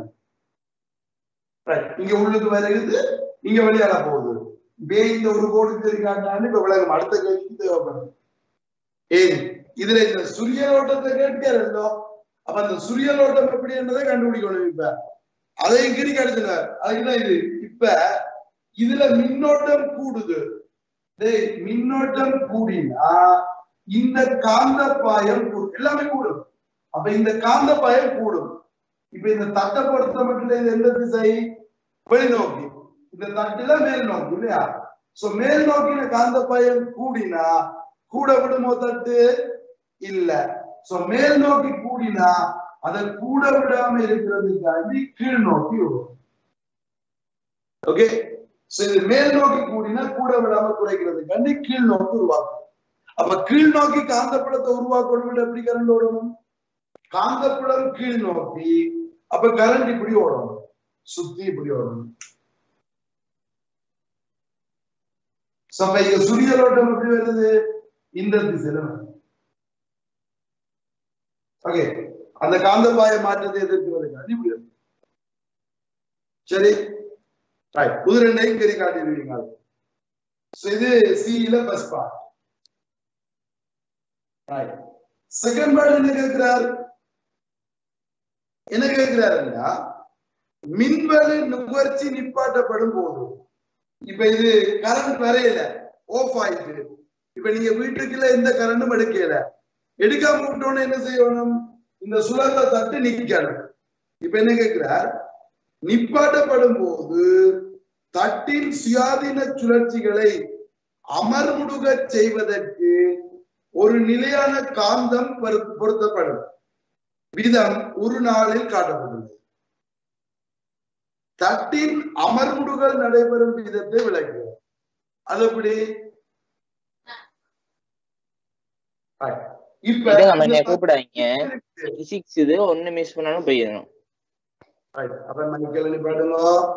இங்க உள்ளுக்கு வருது இங்க வெளியால போகுது பே இந்த ஒரு கோடுக்கு காட்டினாலும் இப்ப விலகம் அடுத்த கேள்விக்கு தேவைப்படும் ஏன் இதுல இந்த சூரியலோட்டத்தை கேட்கிறதோ அப்ப அந்த சூரியலோட்டம் எப்படி என்றதை கண்டுபிடிக்கணும் இப்ப அதை கிரி கிடைச்சினார் அதுக்குதான் இது இப்ப இதுல மின்னோட்டம் கூடுது டேய் மின்னோட்டம் கூடினா இந்த காந்த பாயம் கூடும் எல்லாமே கூடும் அப்ப இந்த காந்த பாயம் கூடும் இப்ப இந்த தட்டை பொறுத்த மட்டும் இது எந்த திசை வெளிநோக்கி இந்த தட்டுல மேல் நோக்கி இல்லையா சோ மேல் நோக்கின காந்த பாயம் கூடினா கூட விடுமோ தட்டு இல்ல சோ மேல் நோக்கி கூடினா அதை கூட விடாம இருக்கிறதுக்காண்டி கீழ் நோக்கி விடும் ஓகே சோ இது மேல் நோக்கி கூடினா கூட விடாம குறைக்கிறதுக்காண்டி கீழ் நோக்கி உருவாக்கும் அப்ப கீழ் நோக்கி காந்தப்புலத்தை உருவாக்கணும் எப்படி கரண்ட் ஓடணும் காந்தப்புலம் கீழ் நோக்கி அப்ப கரண்ட் இப்படி ஓடணும் சுத்தி இப்படி ஓடணும் So, அப்ப இங்க சூரியலோட்டம் எப்படி வருது இந்த திசையில வருது ஓகே அந்த காந்தப்பாய மாற்றத்தை எதிர்க்கிறதுக்காண்டி இப்படி வருது சரி ரைட் புது ரெண்டையும் கறி காட்டிடுவீங்க So, இது சியில first part right second part என்ன கேட்கிறார் என்ன கேட்கிறாருன்னா மின்வெளி நுகர்ச்சி நிப்பாட்டப்படும் போது இப்ப இது கரண்ட் வரையல ஆஃப் ஆயிட்டு இப்ப நீங்க வீட்டுக்குள்ள எந்த கரண்டும் எடுக்கல எடுக்காம விட்டோன்னு என்ன செய்யணும் இந்த சுழல்ல தட்டு நிக்கணும் இப்ப என்ன கேட்கிறார் நிப்பாட்டப்படும் போது தட்டின் சுயாதீன சுழற்சிகளை அமர்முடுகச் செய்வதற்கு ஒரு நிலையான காந்தம் பொரு- பொருத்தப்படும் விதம் ஒரு நாளில் காட்டப்பட்டுள்ளது தட்டின் அமர்முடுகள் நடைபெறும் விதத்தை விளக்குகிறார் அது எப்படி Right. இப்ப இதுங்க நம்ம இந்த என்னைய கூப்பிடாதீங்க இருக்கு. பிசிக்ஸ் இது ஒண்ணு மிஸ் பண்ணாலும் போயிடணும் Right. அப்ப மைக்கேல் நிப்பாட்டுங்க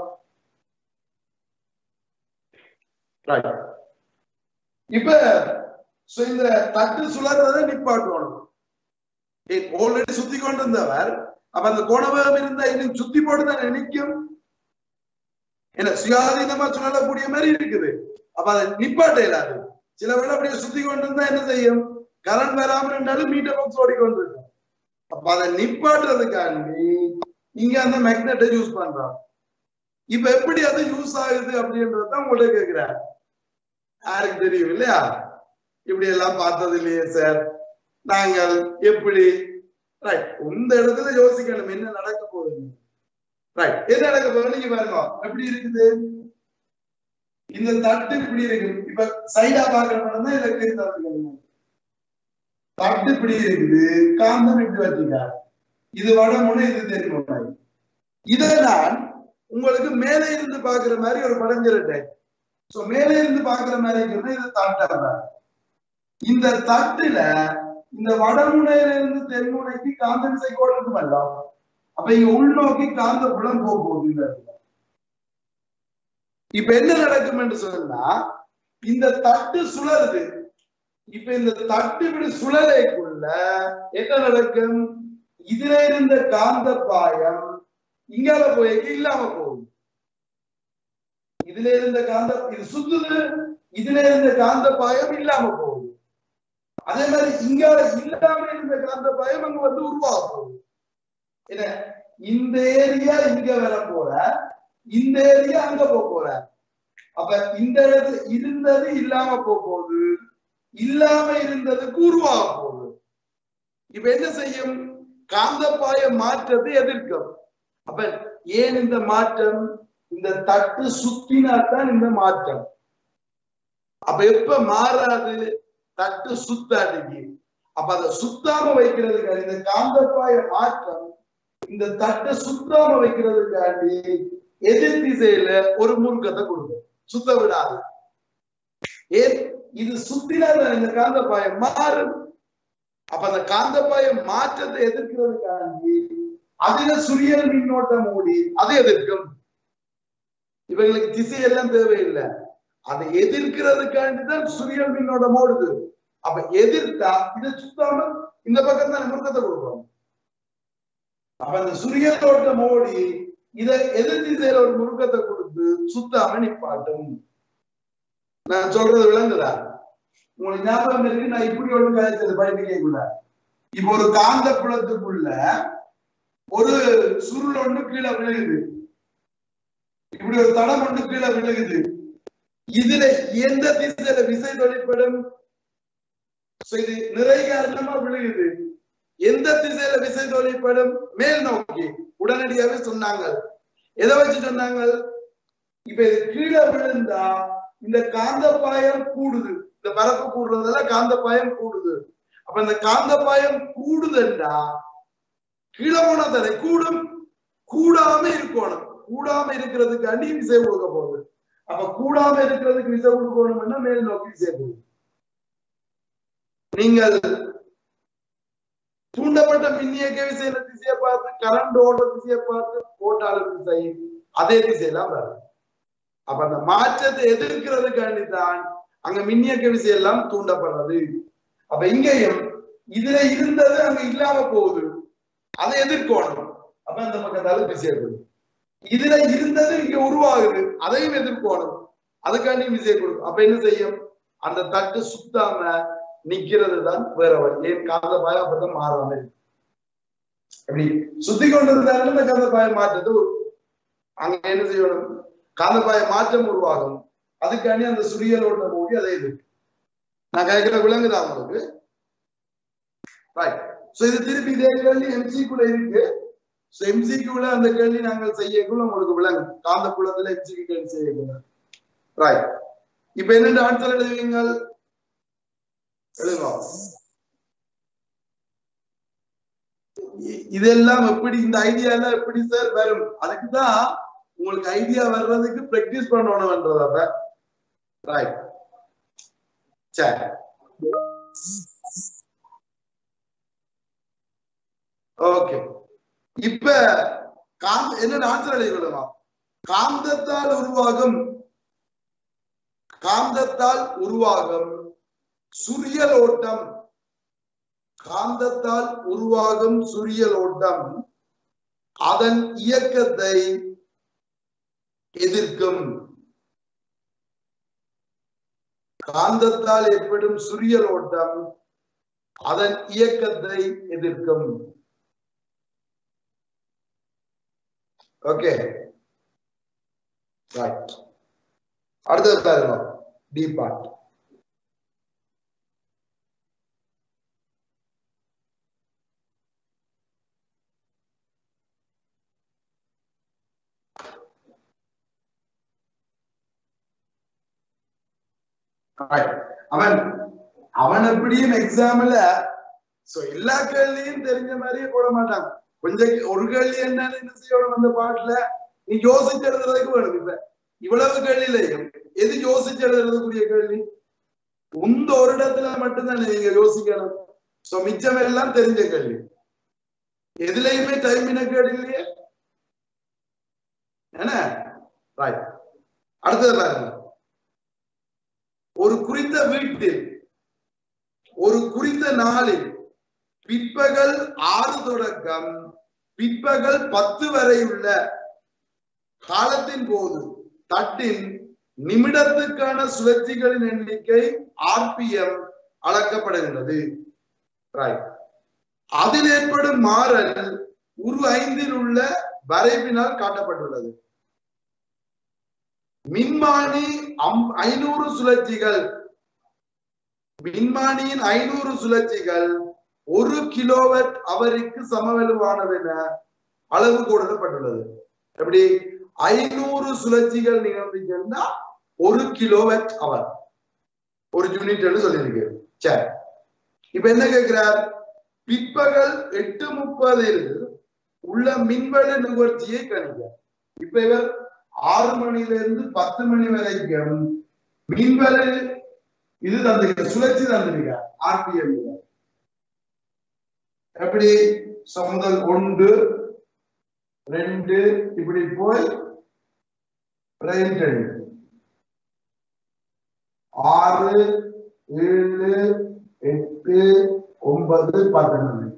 Right. இப்ப so இந்த தட்டு சுழறதை நிப்பாட்டணும் ஆல்ரெடி சுத்தி கொண்டு இருந்தவர் அப்ப அந்த கோணவேகம் இருந்தா இன்னும் சுத்தி போட்டு தான் நிக்கும் என்ன சுயாதீனமா சுழலக்கூடிய மாதிரி இருக்குது அப்ப அதை நிப்பாட்ட இயலாது சில வேளை அப்படியே சுத்தி கொண்டு இருந்தா என்ன செய்யும் கரண்ட் வராம இருந்தாலும் மீட்டர் பாக்ஸ் ஓடிக்கொண்டு இருக்கும் அப்ப அதை நிப்பாட்டுறதுக்காண்டி இங்க அந்த மேக்னெட்டை யூஸ் பண்றோம் இப்ப எப்படி அது யூஸ் ஆகுது அப்படின்றத உங்கள்ட்ட கேக்குறேன் யாருக்கு தெரியும் இல்லையா இப்படி எல்லாம் பார்த்தது இல்லையே சார் நாங்கள் எப்படி ரைட் இந்த இடத்துல யோசிக்கணும் என்ன நடக்க போகுது ரைட் என்ன நடக்க போகுது நீங்க பாருங்க எப்படி இருக்குது இந்த தட்டு இப்படி இருக்கு இப்ப சைடா பாக்கணும் தான் எலக்ட்ரிக் தட்டு தட்டு இப்படி இருக்குது காந்தம் இப்படி வச்சுக்கார் இது வடமுனை இது தென்முனை இதை நான் உங்களுக்கு மேலே இருந்து பாக்குற மாதிரி ஒரு படம் சொல்லிட்டேன் சோ மேலே இருந்து பாக்குற மாதிரி இருக்கிறது இது தட்டாங்க இந்த தட்டுல இந்த வடமுனையில இருந்து தென்முனைக்கு காந்த விசை கோடு இருக்குமல்ல அப்ப இங்க உள்நோக்கி காந்த புலம் போக போகுது இந்த இடத்துல. இப்ப என்ன நடக்கும் என்று சொன்னா இந்த தட்டு சுழலுது இப்ப இந்த தட்டு இப்படி சுழலைக்குள்ள என்ன நடக்கும் இதுல இருந்த காந்த பாயம் இங்கால போய்க்கு இல்லாம போகுது இதுல இருந்த காந்த இது சுத்துது இதுல இருந்த காந்த பாயம் இல்லாம போகுது அதே மாதிரி இங்கால இல்லாம இருந்த காந்த பாயம் அங்க வந்து உருவாக போகுது என்ன இந்த ஏரியா இங்க வர போற இந்த ஏரியா அங்க போக போற அப்ப இந்த இடத்துல இருந்தது இல்லாம போக போகுது இல்லாம இருந்ததுக்கு உருவாக போகுது இப்ப என்ன செய்யும் காந்தப்பாய மாற்றத்தை எதிர்க்கும் அப்ப ஏன் இந்த மாற்றம் இந்த தட்டு சுத்தினாத்தான் இந்த மாற்றம் அப்ப எப்ப மாறாது தட்டு சுத்தாடிக்கு அப்ப அதை சுத்தாம வைக்கிறதுக்காண்டி இந்த காந்தப்பாய மாற்றம் இந்த தட்டை சுத்தாம வைக்கிறதுக்காண்டி எதிர் திசையில ஒரு முறுக்கத்தை கொடுக்கும் சுத்த விடாது ஏன் இது சுத்தினா இந்த காந்தப்பாயம் மாறும் அப்ப அந்த காந்தப்பாயம் மாற்றத்தை எதிர்க்கிறதுக்காண்டி அதுல சுரியல் மின்னோட்டம் மூடி அது எதிர்க்கும் இவங்களுக்கு திசையெல்லாம் தேவையில்லை அதை எதிர்க்கிறதுக்காண்டி தான் சுரியல் மின்னோட்டம் ஓடுது அப்ப எதிர்த்தா இதை சுத்தாம இந்த பக்கம் தான் முறுக்கத்தை கொடுக்கும் அப்ப அந்த சுரியல் ஓட்டம் ஓடி இதை எதிர் திசையில ஒரு முறுக்கத்தை கொடுத்து சுத்தாம நிப்பாட்டும் நான் சொல்றது விளங்குதா உங்களுக்கு ஞாபகம் இருக்கு நான் இப்படி ஒண்ணு கழிச்சது படிப்பிக்க கூட இப்ப ஒரு காந்த புலத்துக்குள்ள ஒரு சுருள் ஒண்ணு கீழே விழுகுது இப்படி ஒரு தடம் ஒண்ணு கீழே விழுகுது இதுல எந்த திசையில விசை தொழிற்படும் So, இது நிறை காரணமா விழுகுது எந்த திசையில விசை தொழிற்படும் மேல் நோக்கி உடனடியாவே சொன்னாங்க எதை வச்சு சொன்னாங்க இப்ப இது கீழே விழுந்தா இந்த காந்தப்பாயம் கூடுது இந்த பரப்பு கூடுறதுல காந்தப்பாயம் கூடுது அப்ப இந்த காந்தப்பாயம் கூடுதுண்டா கீழே போனா தானே கூடும் கூடாம இருக்கணும் கூடாம இருக்கிறதுக்காண்டி விசை கொடுக்க போகுது அப்ப கூடாம இருக்கிறதுக்கு விசை கொடுக்கணும்னா மேல் நோக்கி விசை கொடுக்கும் நீங்கள் தூண்டப்பட்ட மின்னியக்க விசையில திசையை பார்த்து கரண்ட் ஓடுற திசையை பார்த்து போட்டாலும் திசை அதே திசையெல்லாம் வரும் அப்ப அந்த மாற்றத்தை எதிர்க்கிறதுக்காண்டி தான் அங்க மின்னியக்க விசை எல்லாம் தூண்டப்படுறது அப்ப இங்கேயும் இதுல இருந்தது அங்க இல்லாம போகுது அதை எதிர்க்கணும் அப்ப அந்த பக்கத்தால விசை கொடுக்கும் இதுல இருந்தது இங்க உருவாகுது அதையும் எதிர்க்கணும் அதுக்காண்டி விசை கொடுக்கும் அப்ப என்ன செய்யும் அந்த தட்டு சுத்தாம நிக்கிறது தான் வேற வழி ஏன் காந்த பாயம் அப்பதான் மாறாம இருக்கு அப்படி சுத்தி கொண்டு இருந்தாலும் இந்த காந்த பாயம் மாற்றது அங்க என்ன செய்யணும் காந்த பாய மாற்றம் உருவாகும் அதுக்காண்டி அந்த சுரியல் ஓட்ட மூடி அதை எதிர்க்கு நான் கேட்கிற விலங்குதா உங்களுக்கு ரைட் சோ இது திருப்பி இதே கேள்வி எம்சிக்குள்ள இருக்கு சோ எம்சிக்குள்ள அந்த கேள்வி நாங்கள் செய்யக்குள்ள உங்களுக்கு விளங்கும் காந்த குளத்துல எம்சிக்கு கேள்வி செய்யக்குள்ள ரைட் இப்ப என்னென்ன ஆன்சர் எழுதுவீங்கள் எழுதுங்க இ- இதெல்லாம் எப்படி இந்த ஐடியா எல்லாம் எப்படி சார் வரும் அதுக்குதான் உங்களுக்கு ஐடியா வர்றதுக்கு பிராக்டிஸ் பண்ணணும்ன்றத ரைட் சரி ஓகே இப்ப காந்த என்ன ஆன்சர் எழுதிக்கொள்ளுமா காந்தத்தால் உருவாகும் காந்தத்தால் உருவாகும் சுரியல் ஓட்டம் காந்தத்தால் உருவாகும் சுரியல் ஓட்டம் அதன் இயக்கத்தை எதிர்க்கும் காந்தத்தால் ஏற்படும் சுரியல் ஓட்டம் அதன் இயக்கத்தை எதிர்க்கும் ஓகே ரைட் அடுத்தது பாருங்க டி பார்ட் Right. அவன் அவன் எப்படியும் எக்ஸாம்ல சோ எல்லா கேள்வியும் தெரிஞ்ச மாதிரியே போட மாட்டான் கொஞ்சம் ஒரு கேள்வி என்னன்னு என்ன செய்யணும் அந்த பாட்டுல நீ யோசிச்சு எழுதுறதுக்கு வேணும் இப்ப இவ்வளவு கேள்வியிலையும் எது யோசிச்சு எழுதுறதுக்குரிய கேள்வி உந்த ஒரு இடத்துல மட்டும்தான் நீங்க யோசிக்கணும் சோ மிச்சம் எல்லாம் தெரிஞ்ச கேள்வி எதுலயுமே டைம் கேடு இல்லையே என்ன ரைட் அடுத்தது பாருங்க ஒரு குறித்த வீட்டில் ஒரு குறித்த நாளில் பிற்பகல் ஆறு தொடக்கம் பிற்பகல் பத்து வரை உள்ள காலத்தின் போது தட்டின் நிமிடத்துக்கான சுழற்சிகளின் எண்ணிக்கை ஆர்பிஎம் அளக்கப்படுகின்றது Right. அதில் ஏற்படும் மாறல் உரு ஐந்தில் உள்ள வரைவினால் காட்டப்பட்டுள்ளது மின்மானி அம்- ஐநூறு சுழற்சிகள் மின்மானியின் ஐநூறு சுழற்சிகள் ஒரு கிலோவாட் அவருக்கு சமவெளிவானது என அளவு கூடப்பட்டுள்ளது எப்படி ஐநூறு சுழற்சிகள் நிகழ்ந்துச்சுன்னா ஒரு கிலோவாட் அவர் ஒரு யூனிட் சொல்லியிருக்கு சரி இப்ப என்ன கேட்கிறார் பிற்பகல் எட்டு முப்பதில் உள்ள மின்வெள நுகர்ச்சியை கணிக்க இப்ப இவர் ஆறு மணில இருந்து பத்து மணி வரைக்கும் மின்வெள இது தந்திருக்க சுழற்சி தந்திருக்க ஆர்பிஎம் எப்படி So, முதல் ஒன்று ரெண்டு இப்படி போய் ரெண்டு ஆறு ஏழு எட்டு ஒன்பது பன்னெண்டு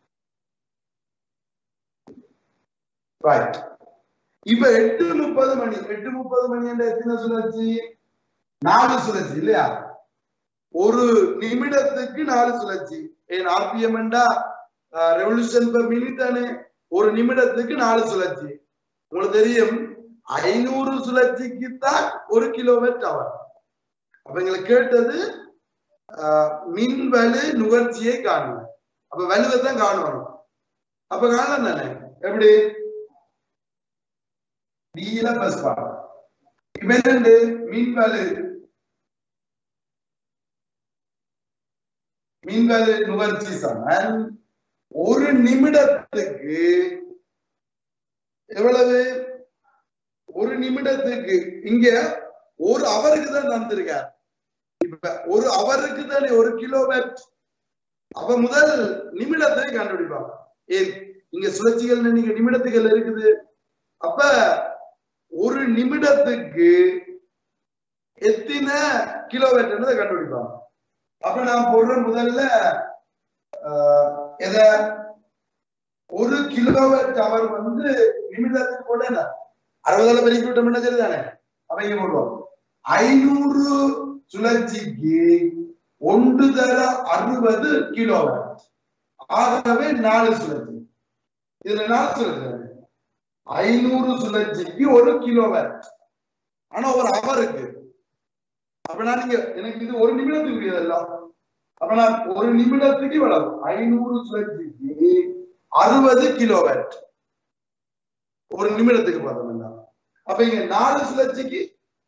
ரைட் இப்ப எட்டு முப்பது மணி எட்டு முப்பது மணி என்ற எத்தனை சுழற்சி நாலு சுழற்சி இல்லையா ஒரு நிமிடத்துக்கு நாலு சுழற்சி ஏன் ஆர்பிஎம் என்றா ரெவல்யூஷன் per மினிட் தானே ஒரு நிமிடத்துக்கு நாலு சுழற்சி உங்களுக்கு தெரியும் ஐநூறு சுழற்சிக்கு தான் ஒரு கிலோமீட்டர் அவர் அப்ப எங்களுக்கு கேட்டது ஆஹ், மின் வலு நுகர்ச்சியை காணுங்க அப்ப வலுவை தான் காணணும் அப்ப காணலாம் தானே எப்படி நீல பஸ் பாடம் இப்ப என்னண்டு மின் வலு மின் வலு நுகர்ச்சி சமன் ஒரு நிமிடத்துக்கு எவ்வளவு ஒரு நிமிடத்துக்கு இங்க ஒரு அவருக்கு தான் தந்திருக்கார் இப்ப ஒரு அவருக்கு தானே ஒரு கிலோவாட் அப்ப முதல் நிமிடத்தை கண்டுபிடிப்பாங்க ஏன் இங்க சுழற்சிகள் நீங்க நிமிடத்துகள் இருக்குது அப்ப ஒரு நிமிடத்துக்கு எத்தனை கிலோவாட்ன்றதை கண்டுபிடிப்பாங்க அப்ப நான் போடுறேன் முதல்ல ஆஹ், எத ஒரு கிலோவாட் அவர் வந்து நிமிடத்துக்கு கூட என்ன அறுபதால பெருக்கி விட்டோம்னா சரிதானே அப்ப இங்க போடுவோம் ஐநூறு சுழற்சிக்கு ஒன்று தர அறுபது கிலோவாட் ஆகவே நாலு சுழற்சி இதுல நாலு சுழற்சி ஐநூறு சுழற்சிக்கு ஒரு கிலோவாட் ஆனா ஒரு அவருக்கு அப்ப நான் நீங்க எனக்கு இது ஒரு நிமிடத்துக்கு இதெல்லாம் அப்ப நான் ஒரு நிமிடத்துக்கு இவ்வளவு ஐநூறு சுழற்சிக்கு அறுபது கிலோவாட் ஒரு நிமிடத்துக்கு பார்த்தோம்னா அப்ப இங்க நாலு சுழற்சிக்கு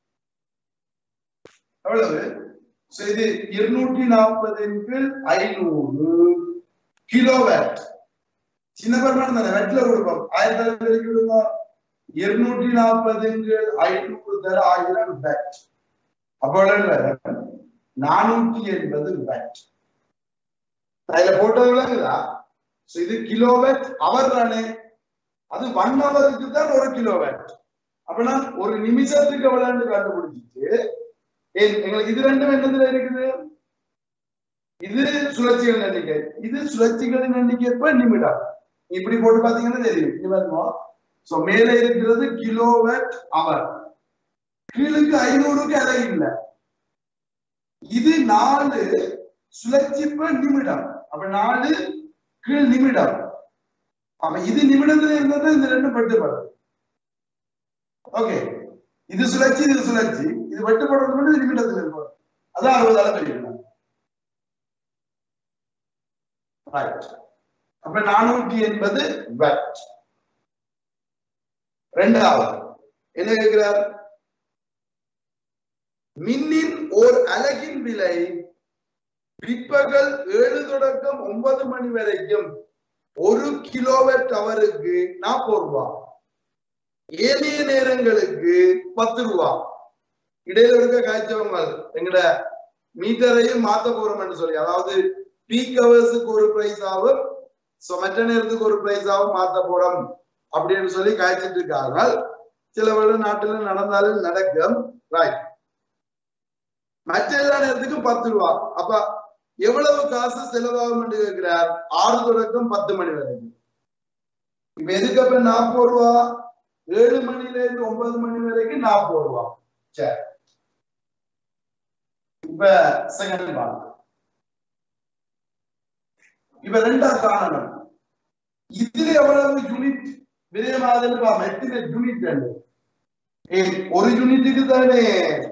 எவ்வளவு So, இது இருநூற்றி நாற்பதின் கீழ் ஐநூறு கிலோவாட் சின்ன பெருமாள் தானே வெட்டில கொடுப்போம் ஆயிரத்தி பெருக்கி விடுங்க இருநூற்றி நாற்பதின் கீழ் ஐநூறு தர ஆயிரம் பேட் அப்போ நானூற்றி எண்பது பேட் அதுல போட்டது விளங்குதா So, இது கிலோவாட் அவர் தானே அது ஒன் ஹவருக்கு தான் ஒரு கிலோவாட் அப்பனா ஒரு நிமிஷத்துக்கு எவ்வளவுன்னு கண்டுபிடிச்சிட்டு ஏன் எங்களுக்கு இது ரெண்டும் என்னதுல இருக்குது இது சுழற்சிகளின் எண்ணிக்கை இது சுழற்சிகளின் எண்ணிக்கை எப்ப நிமிடம் இப்படி போட்டு பாத்தீங்கன்னா தெரியும் இங்க பாருங்க சோ மேலே இருக்கிறது கிலோவாட் அவர் கீழுக்கு ஐநூறுக்கு அலை இல்ல இது நாலு சுழற்சி per நிமிடம் அப்ப நாலு கீழ் நிமிடம் அப்ப இது நிமிடத்துல இருந்தது இந்த ரெண்டும் வெட்டுப்படும் ஓகே இது சுழற்சி இது சுழற்சி இது வெட்டுப்படுறது மட்டும் இது நிமிடத்துல இருக்கும் அதான் அறுபதால பெரியணும் ரைட் அப்ப நானூற்றி எண்பது வெட் ரெண்டாவது என்ன கேட்கிறார் மின்னின் ஓர் அலகின் விலை பிற்பகல் ஏழு தொடக்கம் ஒன்பது மணி வரைக்கும் ஒரு கிலோவாட் அவருக்கு நாற்பது ரூபா ஏனைய நேரங்களுக்கு பத்து ரூபா இடையில இருக்க காய்ச்சவங்க எங்கட மீட்டரையும் மாத்த போறோம்னு சொல்லி அதாவது பீக் ஹவர்ஸுக்கு ஒரு பிரைஸ் ஆகும் சோ மற்ற நேரத்துக்கு ஒரு பிரைஸ் ஆகும் மாத்த போறோம் அப்படின்னு சொல்லி காய்ச்சிட்டு இருக்காங்க சில வேளை நாட்டுல நடந்தாலும் நடக்கும் ரைட் மற்ற எல்லா நேரத்துக்கும் பத்து ரூபா அப்ப எவ்வளவு காசு செலவாகும் என்று கேட்கிறார் ஆறு தொடக்கம் பத்து மணி வரைக்கும் இப்ப எதுக்கு அப்ப நாற்பது ரூபா ஏழு மணில இருந்து ஒன்பது மணி வரைக்கும் நாற்பது ரூபா சரி இப்ப செகண்ட் பார்ட் இப்ப ரெண்டாவது காரணம் இதுல எவ்வளவு யூனிட் விரயமாகுதுன்னு பாப்போம் எத்தனை யூனிட் ரெண்டு ஏய், ஒரு யூனிட்டுக்கு தானே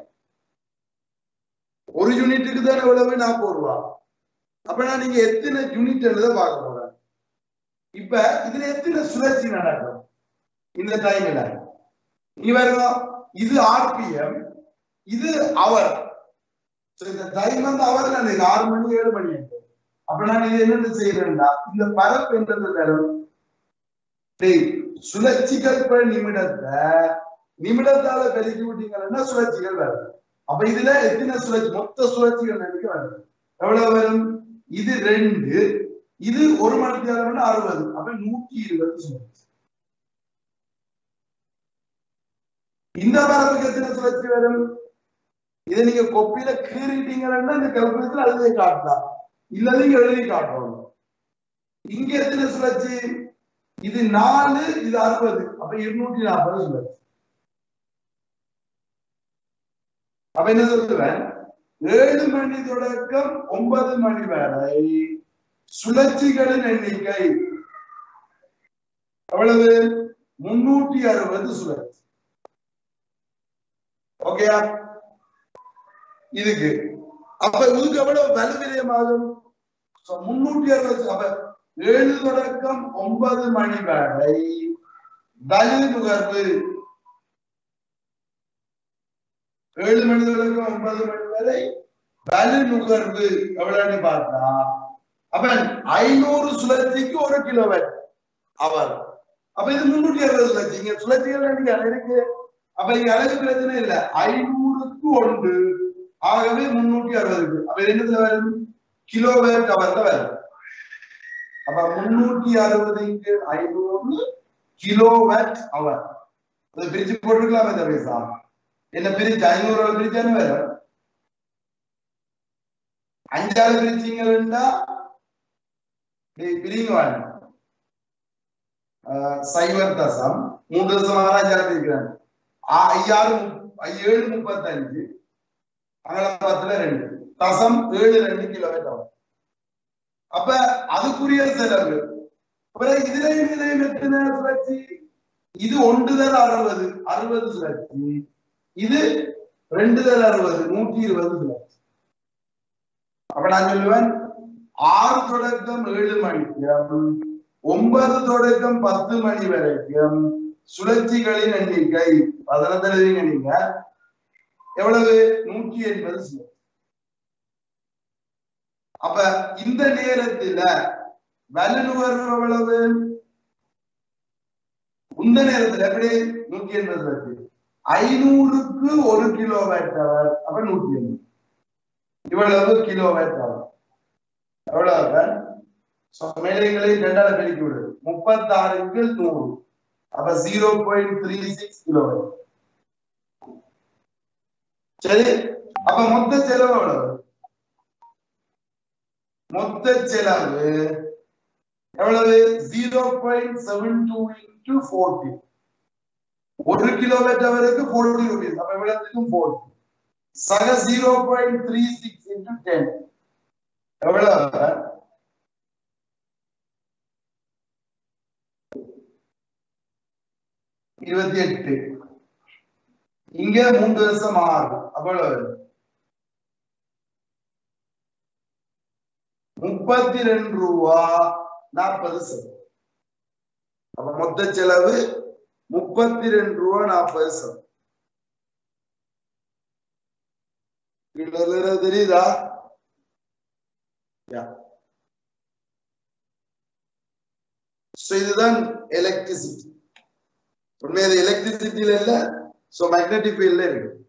ஒரு யூனிட்டுக்கு தானே எவ்வளவு நாற்பது ரூபா அப்பனா நீங்க எத்தனை யூனிட் பார்க்க போறேன் இப்ப இதுல எத்தனை சுழற்சி நடக்கும் இந்த டைம்ல நீ பாருங்க இது ஆர்பிஎம் இது அவர் இந்த டைம் வந்து அவர் தான் இது ஆறு மணி ஏழு மணி அப்ப நான் இது என்னென்ன செய்யறேன்னா இந்த பரப்பு என்றது தரும் டேய், சுழற்சிகள் per நிமிடத்தை நிமிடத்தால பெருக்கி விட்டீங்கன்னா சுழற்சிகள் வரும் அப்ப இதுல எத்தனை சுழற்சி மொத்த சுழற்சிகள் எண்ணிக்கை வரும் எவ்வளவு வரும் இது ரெண்டு இது ஒரு மணி நேரம் அறுபது அப்ப நூத்தி இருபது சுழற்சி இந்த பரப்புக்கு எத்தனை சுழற்சி வரும் இதை நீங்க கொப்பியில கீறிட்டீங்கன்னா இந்த கல்குலேட்டர் எழுதி காட்டலாம் இல்ல நீங்க எழுதி காட்டணும் இங்க எத்தனை சுழற்சி இது நாலு இது அறுபது அப்ப இருநூற்றி நாற்பது சுழற்சி அப்ப என்ன சொல்லுவேன் ஏழு மணி தொடக்கம் ஒன்பது மணி வரை சுழற்சிகளின் எண்ணிக்கை எவ்வளவு முன்னூற்றி அறுபது சுழற்சி ஓகேயா இதுக்கு அப்ப இதுக்கு எவ்வளவு வலுவிரயமாகும் So, முன்னூற்றி அறுபது அப்ப ஏழு தொடக்கம் ஒன்பது மணி வரை வலு நுகர்வு ஏழு மணி தொடக்கம் ஒன்பது மணி வரை வலு நுகர்வு எவ்வளவுன்னு பார்த்தா அப்ப ஐநூறு சுழற்சிக்கு ஒரு கிலோவாட் அவர் அப்ப இது முன்னூற்றி அறுபது சுழற்சி இங்க சுழற்சிகள் எண்ணிக்கை இருக்கு அப்ப இங்க அழகு பிரச்சனை இல்ல ஐநூறுக்கு ஒன்று ஆகவே முன்னூத்தி அறுபதுக்கு அப்ப இது என்னத்துல வரும் கிலோவேட் அவர்ல வரும் அப்ப முன்னூத்தி அறுபது இங்கு ஐநூறு கிலோவேட் அவர் அதை பிரிச்சு போட்டுக்கலாம் இந்த பைசா என்ன பிரிச்சு ஐநூறு பிரிச்சானு வேற அஞ்சாறு பிரிச்சீங்கன்னா பிரிங்க வேணும் சைவர் தசம் மூன்று தசம் ஆறு அஞ்சாறு பிரிக்கிறாங்க ஆ- ஐயாறு முப்- ஏழு முப்பத்தஞ்சு அகலம் பத்துல ரெண்டு தசம் ஏழு ரெண்டு கிலோமீட்டர் ஆகும் அப்ப அதுக்குரிய செலவு அப்புறம் இதுலயும் இதுலயும் எத்தனை சுழற்சி இது ஒன்றுதல் அறுபது அறுபது சுழற்சி இது ரெண்டுதல் அறுபது நூற்றி இருபது சுழற்சி அப்ப நான் சொல்லுவேன் ஆறு தொடக்கம் ஏழு மணிக்கும் ஒன்பது தொடக்கம் பத்து மணி வரைக்கும் சுழற்சிகளின் எண்ணிக்கை அதனை தெரிவிங்க நீங்க எவ்வளவு நூற்றி எண்பது சுழற்சி அப்ப இந்த நேரத்துல வல்லுநர் எவ்வளவு இந்த நேரத்துல எப்படி நூத்தி எண்பது சுழற்சி ஐநூறுக்கு ஒரு கிலோவாட் அவர் அப்ப நூத்தி எண்பது இவ்வளவு கிலோவாட் அவர் எவ்வளவு மேலைகளை ரெண்டால பெருக்கி விடு முப்பத்தாறுக்கு நூறு அப்ப zero point three six kilowatt சரி அப்ப மொத்த செலவு எவ்வளவு மொத்த செலவு எவ்வளவு zero point seven two into forty ஒரு கிலோமீட்டர் அவருக்கு ஃபோர்ட்டி ருபீஸ் அப்ப எவ்வளவுக்கும் ஃபோர்ட்டி சக zero point three six into ten எவ்வளவு இருபத்தி எட்டு இங்க மூன்று வருஷம் ஆறு அவ்வளவு முப்பத்தி ரெண்டு ரூபா நாற்பது செலவு அப்ப மொத்த செலவு முப்பத்தி ரெண்டு ரூபா நாற்பது செலவு இதுல தெரியுதா Yeah. So இதுதான் எலக்ட்ரிசிட்டி உண்மையில எலக்ட்ரிசிட்டியில இல்ல சோ மேக்னெட்டிக் ஃபீல்ட்ல இருக்கு